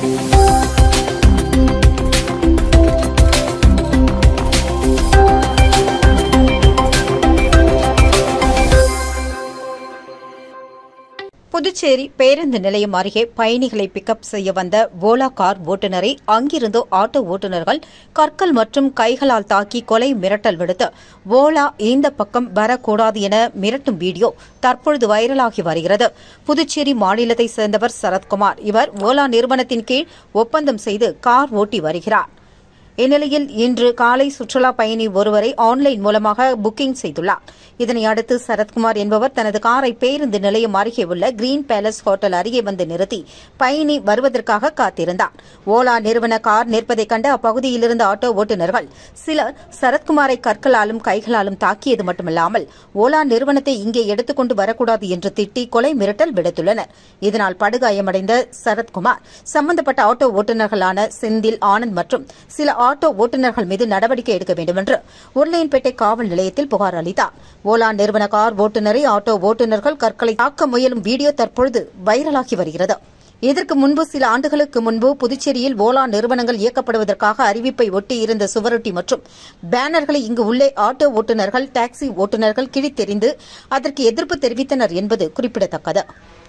புதுச்சேரி பேருந்து நிலையம் அருகே பயணிகளை பிக்கப் செய்ய வந்த ஓலா கார் ஓட்டுநரை அங்கிருந்து ஆட்டோ ஓட்டுநர்கள் கற்கள் மற்றும் கைகளால் தாக்கி கொலை மிரட்டல் விடுத்து ஓலா இந்த பக்கம் வரக்கூடாது என மிரட்டும் வீடியோ தற்பொழுது வைரலாகி வருகிறது புதுச்சேரி மாநிலத்தைச் சேர்ந்தவர் சரத்குமார் இவர் ஓலா நிறுவனத்தின் கீழ் ஒப்பந்தம் செய்து கார் ஓட்டி வருகிறார் இந்நிலையில் இன்று காலை சுற்றுலா பயணி ஒருவரை ஆன்லைன் மூலமாக புக்கிங் செய்துள்ளார் இதனை அடுத்து சரத்குமார் என்பவர் தனது காரை பேருந்து நிலையம் அருகே உள்ள கிரீன் பேலஸ் ஹோட்டல் அருகே வந்து நிறுத்தி பயணி வருவதற்காக காத்திருந்தார் ஓலா நிறுவன கார் நிற்பதைக் கண்டு அப்பகுதியில் இருந்த ஆட்டோ ஓட்டுநர்கள் சிலர் சரத்குமாரை கற்களாலும் கைகளாலும் தாக்கியது மட்டுமல்லாமல் ஓலா நிறுவனத்தை இங்கே எடுத்துக்கொண்டு வரக்கூடாது என்று திட்டி கொலை மிரட்டல் விடுத்துள்ளனர் இதனால் படுகாயமடைந்த சரத்குமார் சம்பந்தப்பட்ட ஆட்டோ ஓட்டுநர்களான செந்தில் ஆனந்த் மற்றும் சில ஆட்டோ ஓட்டுநர்கள் மீது நடவடிக்கை எடுக்க வேண்டும் என்று உருளையன்பேட்டை காவல் நிலையத்தில் புகார் அளித்தார் ஓலா நிறுவன கார் ஓட்டுநரை ஆட்டோ ஓட்டுநர்கள் கற்களை தாக்க முயலும் வீடியோ தற்பொழுது வைரலாகி வருகிறது இதற்கு முன்பு சில ஆண்டுகளுக்கு முன்பு புதுச்சேரியில் ஓலா நிறுவனங்கள் இயக்கப்படுவதற்காக அறிவிப்பை ஒட்டி இருந்த சுவரொட்டி மற்றும் பேனர்களை இங்கு உள்ளே ஆட்டோ ஓட்டுநர்கள் டாக்ஸி ஓட்டுநர்கள் கிழித்தெறிந்து அதற்கு எதிர்ப்பு தெரிவித்தனர் என்பது குறிப்பிடத்தக்கது